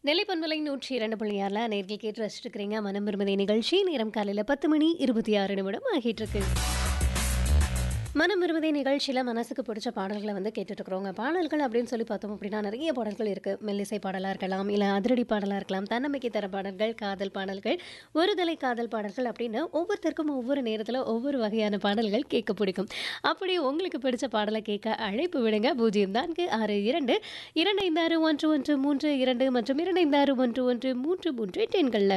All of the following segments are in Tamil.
நெல்லை பண்பலை நூற்றி இரண்டு புள்ளி ஆறில் நேர்கள் கேட்டு ரசிச்சுட்டு இருக்கிறீங்க மனம் விரும்புதை நிகழ்ச்சி நேரம் காலையில் பத்து மணி இருபத்தி ஆறு நிமிடம் ஆகிட்டு இருக்கு மனம் விரும்புதை நிகழ்ச்சியில் மனசுக்கு பிடிச்ச பாடல்களை வந்து கேட்டுட்டு இருக்கிறோங்க பாடல்கள் அப்படின்னு சொல்லி பார்த்தோம் அப்படின்னா நிறைய பாடல்கள் இருக்குது மெல்லிசை பாடலாக இருக்கலாம் இல்லை அதிரடி பாடலாக இருக்கலாம் தன்னம்பிக்கை தர பாடல்கள் காதல் பாடல்கள் ஒருதலை காதல் பாடல்கள் அப்படின்னு ஒவ்வொருத்தருக்கும் ஒவ்வொரு நேரத்தில் ஒவ்வொரு வகையான பாடல்கள் கேட்க பிடிக்கும் அப்படி உங்களுக்கு பிடிச்ச பாடலை கேட்க அழைப்பு விடுங்க பூஜ்ஜியம் நான்கு ஆறு இரண்டு இரண்டு ஐந்து ஆறு ஒன்று ஒன்று மூன்று இரண்டு மற்றும் இரண்டு ஐந்து ஆறு ஒன்று ஒன்று மூன்று மூன்று எண்களில்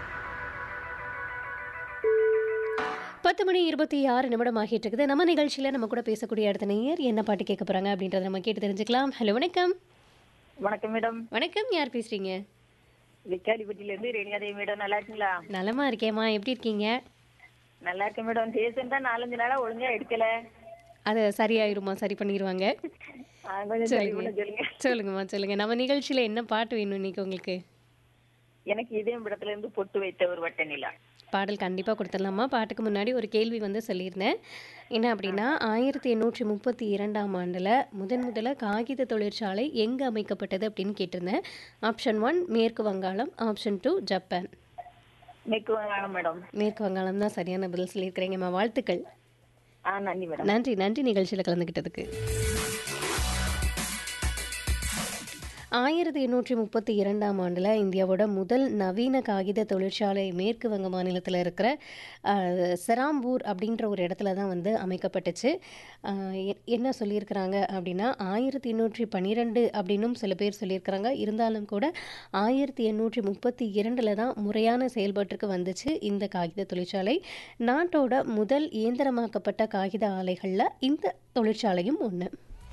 பத்து மணி இருபத்தி ஆறு நிமிடம் ஆகிட்டு இருக்குது நம்ம நிகழ்ச்சியில் நம்ம கூட பேசக்கூடிய அடுத்த நேயர் என்ன பாட்டு கேட்க போகிறாங்க அப்படின்றத நம்ம கேட்டு தெரிஞ்சுக்கலாம் ஹலோ வணக்கம் வணக்கம் மேடம் வணக்கம் யார் பேசுகிறீங்க விக்காலிப்பட்டியில இருந்து ரேணிகாதேவி மேடம் நல்லா இருக்கீங்களா நலமா இருக்கேம்மா எப்படி இருக்கீங்க நல்லா இருக்கேன் மேடம் ரீசெண்டா நாலஞ்சு நாளா ஒழுங்கா எடுக்கல அது சரியாயிருமா சரி பண்ணிடுவாங்க ஆ, கொஞ்சம் சரி பண்ண சொல்லுங்க சொல்லுங்கம்மா சொல்லுங்க நம்ம நிகழ்ச்சியில் என்ன பாட்டு வேணும் இன்னைக்கு உங்களுக்கு எனக்கு இதே படத்துல இருந்து பொட்டு வைத்த ஒரு வட்ட நிலா பாடல் கண்டிப்பாக கொடுத்துடலாமா பாட்டுக்கு முன்னாடி ஒரு கேள்வி வந்து சொல்லியிருந்தேன் என்ன அப்படின்னா ஆயிரத்தி எண்ணூற்றி முப்பத்தி இரண்டாம் ஆண்டில் முதன் முதல்ல காகித தொழிற்சாலை எங்கே அமைக்கப்பட்டது அப்படின்னு கேட்டிருந்தேன் ஆப்ஷன் ஒன் மேற்கு வங்காளம் ஆப்ஷன் டூ ஜப்பான் மேற்கு வங்காளம் மேடம் மேற்கு வங்காளம் தான் சரியான பதில் சொல்லியிருக்கிறீங்கம்மா வாழ்த்துக்கள் ஆ நன்றி மேடம் நன்றி நன்றி நிகழ்ச்சியில் கலந்துக்கிட்டதுக்கு ஆயிரத்தி எண்ணூற்றி முப்பத்தி இரண்டாம் ஆண்டில் இந்தியாவோட முதல் நவீன காகித தொழிற்சாலை மேற்கு வங்க மாநிலத்தில் இருக்கிற அஹ், செராம்பூர் அப்படின்ற ஒரு இடத்துல தான் வந்து அமைக்கப்பட்டுச்சு அஹ், எ- என்ன சொல்லியிருக்கிறாங்க அப்படின்னா ஆயிரத்தி எண்ணூற்றி பன்னிரெண்டு அப்படின்னும் சில பேர் சொல்லியிருக்கிறாங்க இருந்தாலும் கூட ஆயிரத்தி எண்ணூற்றி முப்பத்தி இரண்டில் தான் முறையான செயல்பாட்டுக்கு வந்துச்சு இந்த காகித தொழிற்சாலை நாட்டோட முதல் இயந்திரமாக்கப்பட்ட காகித ஆலைகளில் இந்த தொழிற்சாலையும் ஒன்று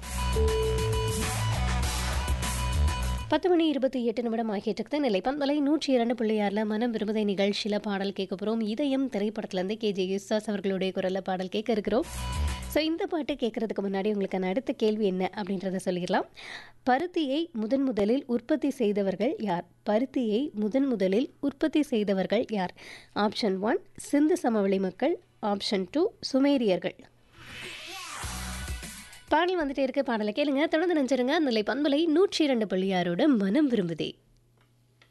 பத்து மணி இருபத்தி எட்டு நிமிடம் ஆகிட்டு இருக்குது நிலைப்பந்தலை நூற்றி இரண்டு புள்ளியாரில் மனம் விரும்புதை நிகழ்ச்சியில் பாடல் கேட்க போகிறோம் இதயம் திரைப்படத்துலேருந்து கே ஜே யுஸ்தாஸ் அவர்களுடைய குரலில் பாடல் கேட்க இருக்கிறோம் ஸோ இந்த பாட்டு கேட்கறதுக்கு முன்னாடி உங்களுக்கு அடுத்த கேள்வி என்ன அப்படின்றத சொல்லிடலாம் பருத்தியை முதன் முதலில் உற்பத்தி செய்தவர்கள் யார் பருத்தியை முதன் முதலில் உற்பத்தி செய்தவர்கள் யார் ஆப்ஷன் ஒன் சிந்து சமவெளி மக்கள் ஆப்ஷன் டூ சுமேரியர்கள் பாடல் வந்துட்டே இருக்கு பாடலை கேளுங்க தொடர்ந்து நினைச்சிருங்க நிலை பண்பலை நூற்றி இரண்டு புள்ளியாரோட மனம் விரும்புதே